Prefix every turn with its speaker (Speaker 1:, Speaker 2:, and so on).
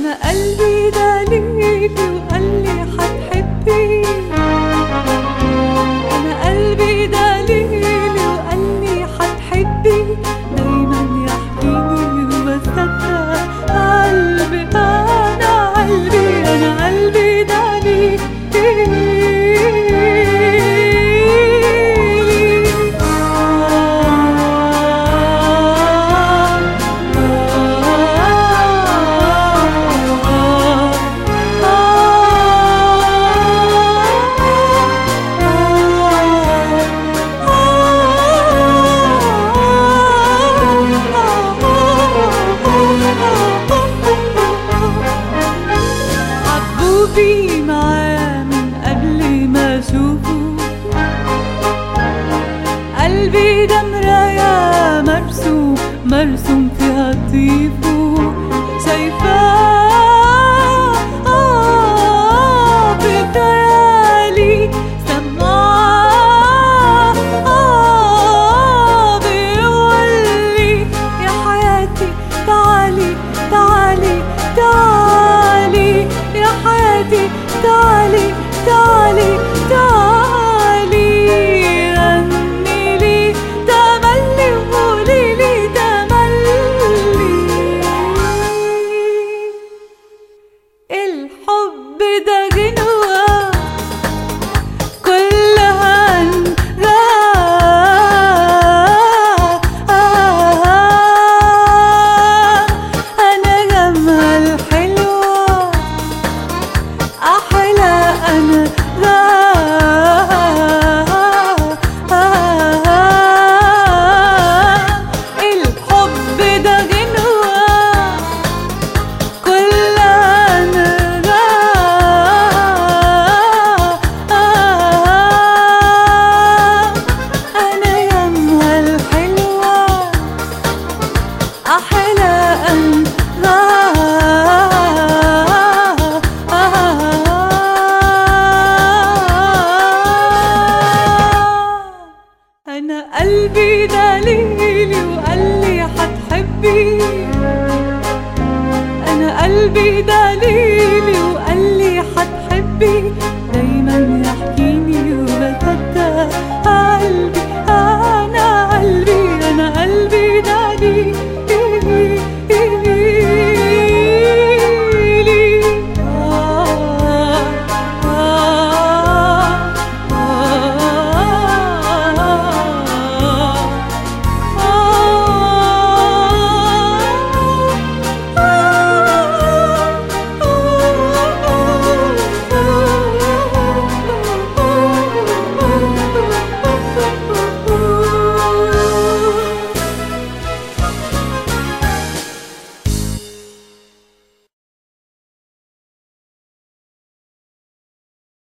Speaker 1: انا قلبي دليلي وقال لي حتحبي انا قلبي دليلي وقال لي حتحبي دايما يحكيني وبصدق قلبي انا قلبي انا قلبي حبوبي معاه من قبل ما اشوفه قلبي ده مراية مرسوم مرسوم فيها طيفه شايفاه